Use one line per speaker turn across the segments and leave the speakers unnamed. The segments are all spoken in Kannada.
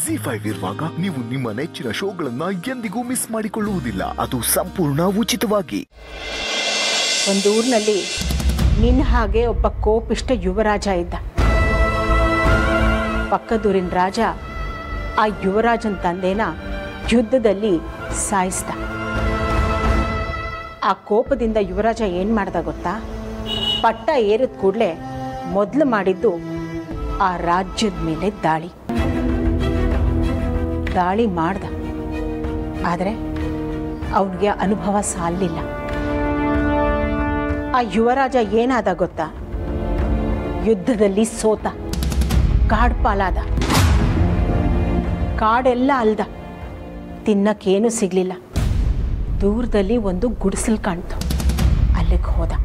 ಜಿ ಫೈವ್ ಇರುವಾಗ ನೀವು ನಿಮ್ಮ ನೆಚ್ಚಿನ ಶೋಗಳನ್ನ ಎಂದಿಗೂ ಮಿಸ್ ಮಾಡಿಕೊಳ್ಳುವುದಿಲ್ಲ ಅದು ಸಂಪೂರ್ಣ ಉಚಿತವಾಗಿ
ಒಂದು ಊರಿನಲ್ಲಿ ನಿನ್ನ ಹಾಗೆ ಒಬ್ಬ ಕೋಪಿಷ್ಟ ಯುವರಾಜ ಇದ್ದ ಪಕ್ಕದೂರಿನ ರಾಜ ಆ ಯುವರಾಜನ ತಂದೆನ ಯುದ್ಧದಲ್ಲಿ ಸಾಯಿಸ್ದ ಆ ಕೋಪದಿಂದ ಯುವರಾಜ ಏನು ಮಾಡ್ದ ಗೊತ್ತಾ ಪಟ್ಟ ಏರಿದ ಕೂಡಲೇ ಮೊದಲು ಮಾಡಿದ್ದು ಆ ರಾಜ್ಯದ ಮೇಲೆ ದಾಳಿ ದಾಳಿ ಮಾಡ್ದ ಆದರೆ ಅವನಿಗೆ ಅನುಭವ ಸಾಲಿಲ್ಲ ಆ ಯುವರಾಜ ಏನಾದ ಗೊತ್ತಾ ಯುದ್ಧದಲ್ಲಿ ಸೋತ ಕಾಡ್ ಪಾಲಾದ ಕಾಡೆಲ್ಲ ಅಲ್ದ ತಿನ್ನಕ್ಕೇನು ಸಿಗಲಿಲ್ಲ ದೂರದಲ್ಲಿ ಒಂದು ಗುಡಿಸಲು ಕಾಣ್ತು ಅಲ್ಲಿಗೆ ಹೋದ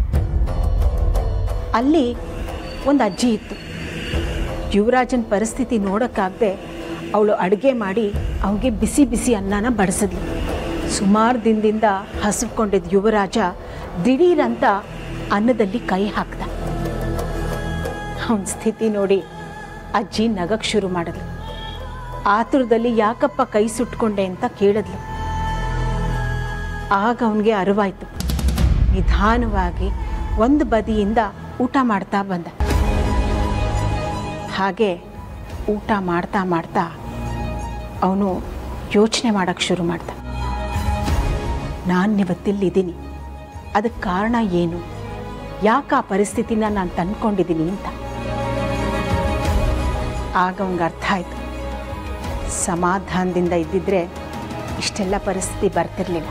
ಅಲ್ಲಿ ಒಂದು ಅಜ್ಜಿ ಇತ್ತು ಯುವರಾಜನ ಪರಿಸ್ಥಿತಿ ನೋಡೋಕ್ಕಾಗದೆ ಅವಳು ಅಡುಗೆ ಮಾಡಿ ಅವನಿಗೆ ಬಿಸಿ ಬಿಸಿ ಅನ್ನನ ಬಡಿಸಿದ್ಲು ಸುಮಾರು ದಿನದಿಂದ ಹಸಿಕೊಂಡಿದ್ದ ಯುವರಾಜ ದಿಢೀರಂತ ಅನ್ನದಲ್ಲಿ ಕೈ ಹಾಕ್ದ ಅವನ ಸ್ಥಿತಿ ನೋಡಿ ಅಜ್ಜಿ ನಗಕ್ಕೆ ಶುರು ಮಾಡಿದ್ಲು ಆತುರದಲ್ಲಿ ಯಾಕಪ್ಪ ಕೈ ಸುಟ್ಕೊಂಡೆ ಅಂತ ಕೇಳಿದ್ಲು ಆಗ ಅವನಿಗೆ ಅರಿವಾಯ್ತು ನಿಧಾನವಾಗಿ ಒಂದು ಬದಿಯಿಂದ ಊಟ ಮಾಡ್ತಾ ಬಂದ ಹಾಗೆ ಊಟ ಮಾಡ್ತಾ ಮಾಡ್ತಾ ಅವನು ಯೋಚನೆ ಮಾಡೋಕ್ಕೆ ಶುರು ಮಾಡ್ದ ನಾನು ಇವತ್ತಿಲ್ಲಿದ್ದೀನಿ ಅದಕ್ಕೆ ಕಾರಣ ಏನು ಯಾಕೆ ಆ ಪರಿಸ್ಥಿತಿನ ನಾನು ತಂದ್ಕೊಂಡಿದ್ದೀನಿ ಅಂತ ಆಗ ಅವನಿಗೆ ಅರ್ಥ ಆಯಿತು ಸಮಾಧಾನದಿಂದ ಇದ್ದಿದ್ರೆ ಇಷ್ಟೆಲ್ಲ ಪರಿಸ್ಥಿತಿ ಬರ್ತಿರ್ಲಿಲ್ಲ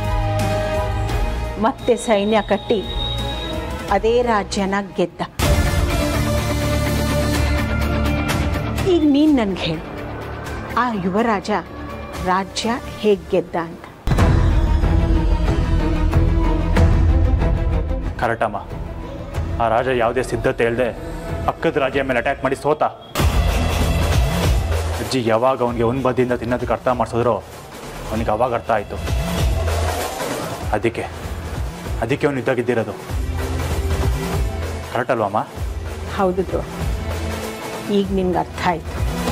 ಮತ್ತೆ ಸೈನ್ಯ ಕಟ್ಟಿ ಅದೇ ರಾಜ್ಯನ ಗೆದ್ದ ಈಗ ನೀನು ನನಗೆ ಹೇಳು ಆ ಯುವರಾಜ ರಾಜ್ಯ ಹೇಗೆ ಗೆದ್ದ ಅಂತ
ಕರೆಕ್ಟಮ್ಮ ಆ ರಾಜ ಯಾವುದೇ ಸಿದ್ಧತೆ ಇಲ್ಲದೆ ಪಕ್ಕದ ರಾಜ್ಯ ಮೇಲೆ ಅಟ್ಯಾಕ್ ಮಾಡಿ ಸೋತ ಅಜ್ಜಿ ಯಾವಾಗ ಅವನಿಗೆ ಒಂದು ಬದಿಯಿಂದ ತಿನ್ನೋದಕ್ಕೆ ಅರ್ಥ ಮಾಡಿಸಿದ್ರೋ ಅವನಿಗೆ ಅವಾಗ ಅರ್ಥ ಆಯಿತು ಅದಕ್ಕೆ ಅದಕ್ಕೆ ಅವನು ಇದ್ದಾಗಿದ್ದಿರೋದು ಕರೆಕ್ಟ್ ಅಲ್ವಮ್ಮ
ಹೌದು ಧ್ರುವ ಈಗ ನಿನ್ಗೆ ಅರ್ಥ ಆಯಿತು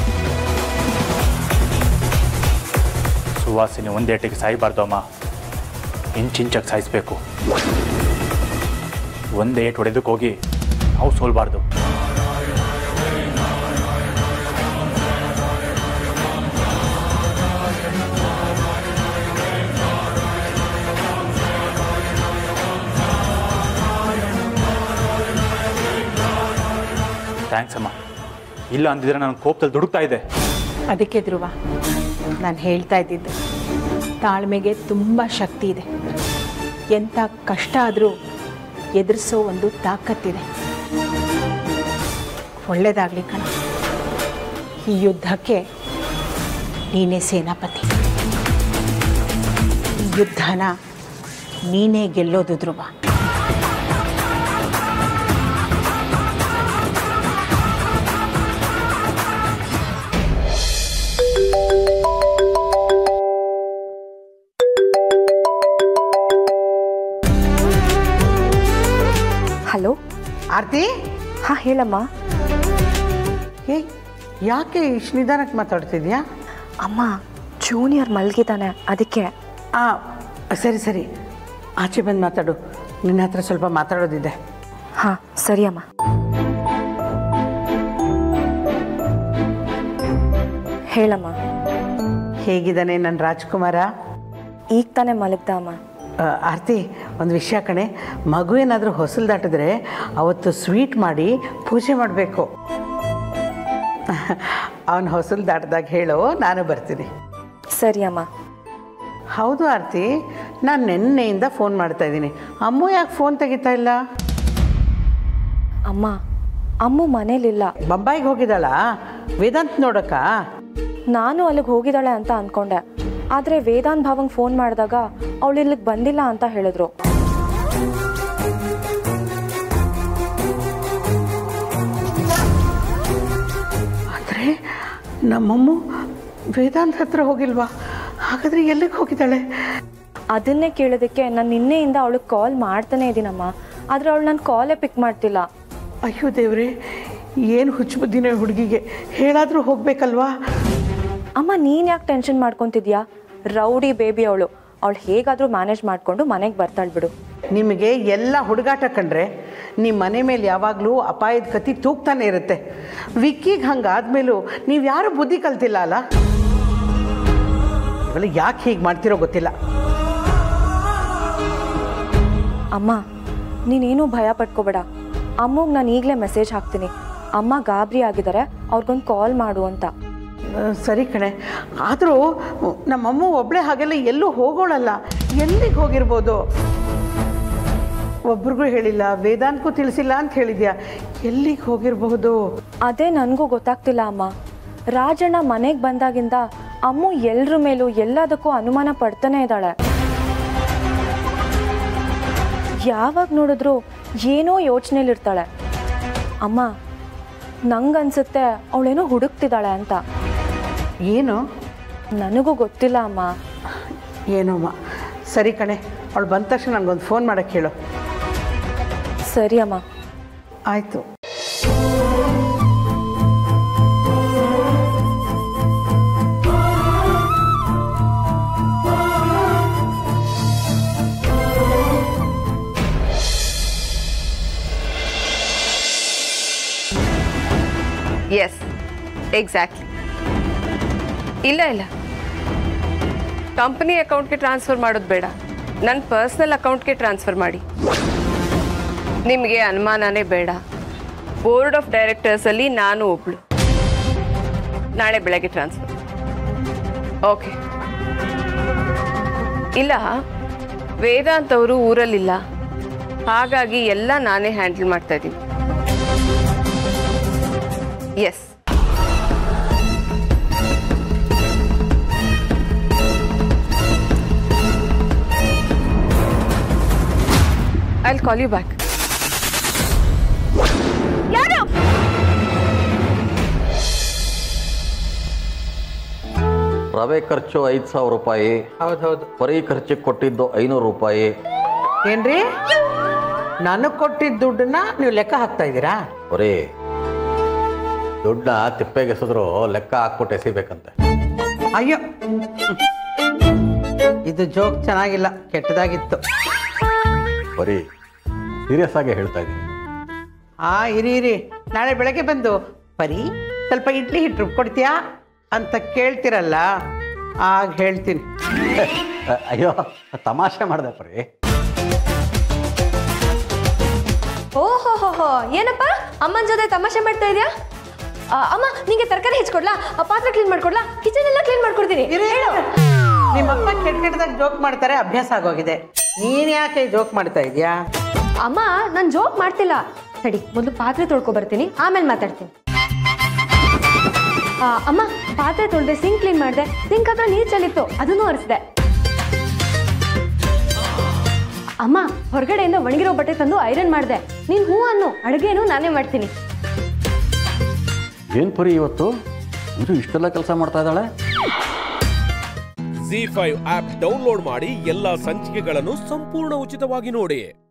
ಸುವಾಸಿನಿ ಒಂದೇಟಿಗೆ ಸಾಯಬಾರ್ದು ಅಮ್ಮ ಇಂಚಿಂಚಾಗಿ ಸಾಯಿಸ್ಬೇಕು ಒಂದೇ ಏಟು ಹೊಡೆದಕ್ಕೆ ಹೋಗಿ ನಾವು ಸೋಲ್ಬಾರ್ದು ಥ್ಯಾಂಕ್ಸ್ ಅಮ್ಮ ಇಲ್ಲ ಅಂದಿದ್ರೆ ನಾನು ಕೋಪದಲ್ಲಿ ದುಡುಕ್ತಾ ಇದ್ದೆ
ಅದಕ್ಕೆ ಧ್ರುವ ನಾನು ಹೇಳ್ತಾ ಇದ್ದಿದ್ದು ತಾಳ್ಮೆಗೆ ತುಂಬ ಶಕ್ತಿ ಇದೆ ಎಂಥ ಕಷ್ಟ ಆದರೂ ಎದುರಿಸೋ ಒಂದು ತಾಕತ್ತಿದೆ ಒಳ್ಳೆಯದಾಗಲಿ ಕಣ ಈ ಯುದ್ಧಕ್ಕೆ ನೀನೇ ಸೇನಾಪತಿ ಈ ಯುದ್ಧನ ನೀನೇ ಗೆಲ್ಲೋದು ಧ್ರುವ
ಹಲೋ
ಆರ್ತಿ
ಹಾಂ ಹೇಳಮ್ಮ
ಏ ಯಾಕೆ ಇಷ್ಟು ನಿಧಾನಕ್ಕೆ ಮಾತಾಡ್ತಿದ್ಯಾ
ಅಮ್ಮ ಜೂನಿಯರ್ ಮಲಗಿದ್ದಾನೆ ಅದಕ್ಕೆ
ಆ ಸರಿ ಸರಿ ಆಚೆ ಬಂದು ಮಾತಾಡು ನಿನ್ನ ಹತ್ರ ಸ್ವಲ್ಪ ಮಾತಾಡೋದಿದೆ
ಹಾಂ ಸರಿ ಅಮ್ಮ ಹೇಳಮ್ಮ
ಹೇಗಿದ್ದಾನೆ ನನ್ನ ರಾಜ್ಕುಮಾರ
ಈಗ ತಾನೇ ಮಲಗ್ದ ಅಮ್ಮ
ಆ, ಆರ್ತಿ ಒಂದು ವಿಷಯ ಕಣೆ ಮಗು ಏನಾದರೂ ಹೊಸಲು ದಾಟಿದ್ರೆ ಅವತ್ತು ಸ್ವೀಟ್ ಮಾಡಿ ಪೂಜೆ ಮಾಡಬೇಕು ಅವನು ಹೊಸಲು ದಾಟಿದಾಗ ಹೇಳೋ ನಾನು ಬರ್ತೀನಿ
ಸರಿ ಅಮ್ಮ
ಹೌದು ಆರ್ತಿ ನಾನು ನಿನ್ನೆಯಿಂದ ಫೋನ್ ಮಾಡ್ತಾ ಇದ್ದೀನಿ ಅಮ್ಮು ಯಾಕೆ ಫೋನ್ ತೆಗಿತಾ ಇಲ್ಲ
ಅಮ್ಮ ಅಮ್ಮು ಮನೇಲಿಲ್ಲ
ಬೊಂಬಾಯಿಗೆ ಹೋಗಿದ್ದಾಳಾ ವೇದಾಂತ್ ನೋಡಕ್ಕ
ನಾನು ಅಲ್ಲಿಗೆ ಹೋಗಿದ್ದಾಳೆ ಅಂತ ಅಂದ್ಕೊಂಡೆ ಆದರೆ ವೇದಾಂತ್ ಭಾವಂಗೆ ಫೋನ್ ಮಾಡಿದಾಗ ಅವಳು ಇಲ್ಲಿಗೆ ಬಂದಿಲ್ಲ ಅಂತ ಹೇಳಿದ್ರು
ಆದರೆ ನಮ್ಮಮ್ಮು ವೇದಾಂತ್ ಹತ್ರ ಹೋಗಿಲ್ವಾ ಹಾಗಾದರೆ ಎಲ್ಲಿಗೆ ಹೋಗಿದ್ದಾಳೆ
ಅದನ್ನೇ ಕೇಳೋದಕ್ಕೆ ನಾನು ನಿನ್ನೆಯಿಂದ ಅವಳಿಗೆ ಕಾಲ್ ಮಾಡ್ತಾನೆ ಇದ್ದೀನಮ್ಮ ಆದರೆ ಅವಳು ನನ್ನ ಕಾಲೇ ಪಿಕ್ ಮಾಡ್ತಿಲ್ಲ
ಅಯ್ಯೋ ದೇವ್ರೆ ಏನು ಹುಚ್ಚು ಬುದ್ಧಿನೇ ಹುಡುಗಿಗೆ ಹೇಳಾದರೂ ಹೋಗ್ಬೇಕಲ್ವಾ
ಅಮ್ಮ ನೀನು ಯಾಕೆ ಟೆನ್ಷನ್ ಮಾಡ್ಕೊತಿದ್ಯಾ ರೌಡಿ ಬೇಬಿ ಅವಳು ಅವಳು ಹೇಗಾದರೂ ಮ್ಯಾನೇಜ್ ಮಾಡಿಕೊಂಡು ಮನೆಗೆ ಬರ್ತಾಳೆ ಬಿಡು
ನಿಮಗೆ ಎಲ್ಲ ಹುಡುಗಾಟ ಕಂಡ್ರೆ ನಿಮ್ಮ ಮನೆ ಮೇಲೆ ಯಾವಾಗಲೂ ಅಪಾಯದ ಕತಿ ತೂಗ್ತಾನೆ ಇರುತ್ತೆ ವಿಕ್ಕಿಗೆ ಹಂಗಾದ್ಮೇಲೂ ನೀವು ಯಾರು ಬುದ್ಧಿ ಕಲ್ತಿಲ್ಲ ಅಲ್ಲ ಇವೆಲ್ಲ ಯಾಕೆ ಹೀಗೆ ಮಾಡ್ತಿರೋ ಗೊತ್ತಿಲ್ಲ
ಅಮ್ಮ ನೀನೇನೂ ಭಯ ಪಟ್ಕೋಬೇಡ ಅಮ್ಮಗೆ ನಾನು ಈಗಲೇ ಮೆಸೇಜ್ ಹಾಕ್ತೀನಿ ಅಮ್ಮ ಗಾಬರಿ ಆಗಿದ್ದಾರೆ ಅವ್ರಿಗೊಂದು ಕಾಲ್ ಮಾಡು ಅಂತ
ಆ, ಸರಿ ಕಣೆ ಆದರೂ ನಮ್ಮಮ್ಮ ಒಬ್ಬಳೇ ಹಾಗೆಲ್ಲ ಎಲ್ಲೂ ಹೋಗೋಳಲ್ಲ ಎಲ್ಲಿಗೆ ಹೋಗಿರ್ಬೋದು ಒಬ್ರಿಗೂ ಹೇಳಿಲ್ಲ ವೇದಾಂತಕ್ಕೂ ತಿಳಿಸಿಲ್ಲ ಅಂತ ಹೇಳಿದ್ಯಾ ಎಲ್ಲಿಗೆ ಹೋಗಿರಬಹುದು
ಅದೇ ನನಗೂ ಗೊತ್ತಾಗ್ತಿಲ್ಲ ಅಮ್ಮ ರಾಜಣ್ಣ ಮನೆಗೆ ಬಂದಾಗಿಂದ ಅಮ್ಮು ಎಲ್ರ ಮೇಲೂ ಎಲ್ಲದಕ್ಕೂ ಅನುಮಾನ ಪಡ್ತಾನೆ ಇದ್ದಾಳೆ ಯಾವಾಗ ನೋಡಿದ್ರು ಏನೋ ಯೋಚನೆಲಿರ್ತಾಳೆ ಅಮ್ಮ ನಂಗನ್ಸುತ್ತೆ ಅವಳೇನೋ ಹುಡುಕ್ತಿದ್ದಾಳೆ ಅಂತ
ಏನು
ನನಗೂ ಗೊತ್ತಿಲ್ಲ ಅಮ್ಮ
ಏನೋಮ್ಮ ಸರಿ ಕಣೆ ಅವಳು ಬಂದ ತಕ್ಷಣ ನನಗೊಂದು ಫೋನ್ ಮಾಡೋಕ್ಕೆ ಹೇಳು
ಸರಿ ಅಮ್ಮ
ಆಯಿತು
ಎಸ್ ಎಕ್ಸಾಕ್ಟ್ಲಿ ಇಲ್ಲ ಇಲ್ಲ ಕಂಪನಿ ಅಕೌಂಟ್ಗೆ ಟ್ರಾನ್ಸ್ಫರ್ ಮಾಡೋದು ಬೇಡ ನನ್ನ ಪರ್ಸ್ನಲ್ ಅಕೌಂಟ್ಗೆ ಟ್ರಾನ್ಸ್ಫರ್ ಮಾಡಿ ನಿಮಗೆ ಅನುಮಾನನೇ ಬೇಡ ಬೋರ್ಡ್ ಆಫ್ ಡೈರೆಕ್ಟರ್ಸಲ್ಲಿ ನಾನು ಒಬ್ಳು ನಾಳೆ ಬೆಳಗ್ಗೆ ಟ್ರಾನ್ಸ್ಫರ್ ಓಕೆ ಇಲ್ಲ ವೇದಾಂತ್ ಅವರು ಊರಲ್ಲಿಲ್ಲ ಹಾಗಾಗಿ ಎಲ್ಲ ನಾನೇ ಹ್ಯಾಂಡಲ್ ಮಾಡ್ತಾ ಇದ್ದೀನಿ yes I call you back ಯಾರು
ರವೆ ಖರ್ಚು ಐದು ಸಾವಿರ ರೂಪಾಯಿ
ಹೌದು ಹೌದು
ಪರಿ ಖರ್ಚಿಗೆ ಕೊಟ್ಟಿದ್ದು ಐನೂರು ರೂಪಾಯಿ
ಏನ್ರಿ ನನಗೆ ಕೊಟ್ಟಿದ್ದ ದುಡ್ಡನ್ನ ನೀವು ಲೆಕ್ಕ ಹಾಕ್ತಾ ಇದ್ದೀರಾ
ಬರೀ ದುಡ್ಡ ತಿಪ್ಪೆಗೆಸಿದ್ರು ಲೆಕ್ಕ ಹಾಕ್ಬಿಟ್ಟು ಎಸಿಬೇಕಂತೆ
ಅಯ್ಯೋ ಇದು ಜೋಕ್ ಚೆನ್ನಾಗಿಲ್ಲ ಕೆಟ್ಟದಾಗಿತ್ತು
ಬರೀ ಸೀರಿಯಸ್ ಆಗಿ ಹೇಳ್ತಾ ಇದ್ದೀನಿ
ಆ ಇರಿ ಇರಿ ನಾಳೆ ಬೆಳಗ್ಗೆ ಬಂದು ಪರಿ ಸ್ವಲ್ಪ ಇಡ್ಲಿ ಹಿಟ್ಟು ರುಬ್ಕೊಡ್ತೀಯಾ ಅಂತ ಕೇಳ್ತಿರಲ್ಲ ಆಗ ಹೇಳ್ತೀನಿ
ಅ- ಅಯ್ಯೋ ತಮಾಷೆ ಮಾಡಿದೆ ಪರಿ
ಓಹೋ ಏನಪ್ಪ ಅಮ್ಮನ ಜೊತೆ ತಮಾಷೆ ಮಾಡ್ತಾ ಇದೆಯಾ ಅಮ್ಮ ನಿಂಗೆ ತರಕಾರಿ ಹೆಚ್ಚಿಕೊಡ್ಲಾ ಆ ಪಾತ್ರೆ ಕ್ಲೀನ್ ಮಾಡ್ಕೊಡ್ಲಾ ಕಿಚನ್ ಎಲ್ಲ ಕ್ಲೀನ್ ಮಾಡ್ಕೊಡ್ತೀನಿ
ಇರಿ ನಿಮ್ಮಪ್ಪ ಕೆಟ್ಟ ಕೆಟ್ಟದಾಗ ಜೋಕ್ ಮಾಡ್ತಾರೆ ಅಭ್ಯಾಸ ಆಗೋಗಿದೆ ನೀನ್ ಯಾಕೆ ಜೋಕ್ ಮಾಡ್ತಾ ಇದೀಯಾ
ಅಮ್ಮ ನಾನು ಜೋಕ್ ಮಾಡ್ತಿಲ್ಲ ಸರಿ ಮೊದಲು ಪಾತ್ರೆ ತೊಳ್ಕೊ ಬರ್ತೀನಿ ಆಮೇಲೆ ಮಾತಾಡ್ತೀನಿ ಆ, ಅಮ್ಮ ಪಾತ್ರೆ ತೊಳ್ದೆ ಸಿಂಕ್ ಕ್ಲೀನ್ ಮಾಡಿದೆ ಸಿಂಕ್ ಹತ್ರ ನೀರು ಚೆಲ್ಲಿತ್ತು ಅದನ್ನು ಒರೆಸ್ದೆ ಅಮ್ಮ ಹೊರಗಡೆಯಿಂದ ಒಣಗಿರೋ ಬಟ್ಟೆ ತಂದು ಐರನ್ ಮಾಡಿದೆ ನೀನು ಹೂ ಅನ್ನು ಅಡುಗೆನೂ ನಾನೇ ಮಾಡ್ತೀನಿ
ಏನು ಪರಿ ಇವತ್ತು ಇದು ಇಷ್ಟೆಲ್ಲ ಕೆಲಸ ಮಾಡ್ತಾ ಇದ್ದಾಳೆ
ಜಿ ಫೈವ್ ಆಪ್ ಡೌನ್ಲೋಡ್ ಮಾಡಿ ಎಲ್ಲಾ ಸಂಚಿಕೆಗಳನ್ನು ಸಂಪೂರ್ಣ ಉಚಿತವಾಗಿ ನೋಡಿ